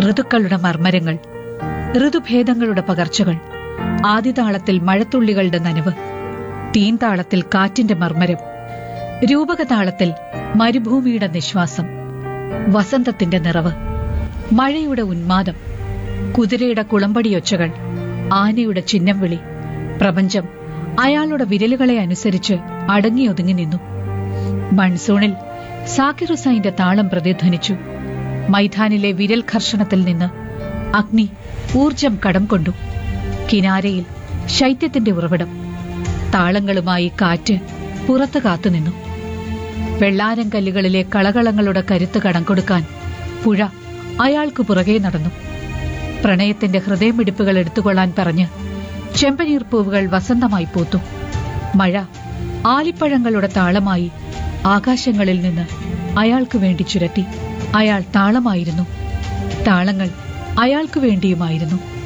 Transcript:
ഋതുക്കളുടെ മർമ്മരങ്ങൾ ഋതുഭേദങ്ങളുടെ പകർച്ചകൾ ആദിതാളത്തിൽ മഴത്തുള്ളികളുടെ നനവ് തീൻതാളത്തിൽ കാറ്റിന്റെ മർമ്മരം രൂപകതാളത്തിൽ മരുഭൂമിയുടെ നിശ്വാസം വസന്തത്തിന്റെ നിറവ് മഴയുടെ ഉന്മാദം കുതിരയുടെ കുളമ്പടിയൊച്ചകൾ ആനയുടെ ചിഹ്നം വിളി പ്രപഞ്ചം അയാളുടെ വിരലുകളെ അനുസരിച്ച് അടങ്ങിയൊതുങ്ങി നിന്നു മൺസൂണിൽ സാക്കിർ ഹുസൈന്റെ താളം പ്രതിധ്വനിച്ചു മൈതാനിലെ വിരൽ ഘർഷണത്തിൽ നിന്ന് അഗ്നി ഊർജം കടം കൊണ്ടു കിനാരയിൽ ശൈത്യത്തിന്റെ ഉറവിടം താളങ്ങളുമായി കാറ്റ് പുറത്തു കാത്തുനിന്നു വെള്ളാരം കല്ലുകളിലെ കളകളങ്ങളുടെ കരുത്ത് കടം കൊടുക്കാൻ പുഴ അയാൾക്ക് പുറകെ നടന്നു പ്രണയത്തിന്റെ ഹൃദയമിടിപ്പുകൾ എടുത്തുകൊള്ളാൻ പറഞ്ഞ് ചെമ്പനീർ പൂവുകൾ വസന്തമായി പൂത്തു മഴ ആലിപ്പഴങ്ങളുടെ താളമായി ആകാശങ്ങളിൽ നിന്ന് അയാൾക്ക് വേണ്ടി ചുരത്തി അയാൾ താളമായിരുന്നു താളങ്ങൾ അയാൾക്കു വേണ്ടിയുമായിരുന്നു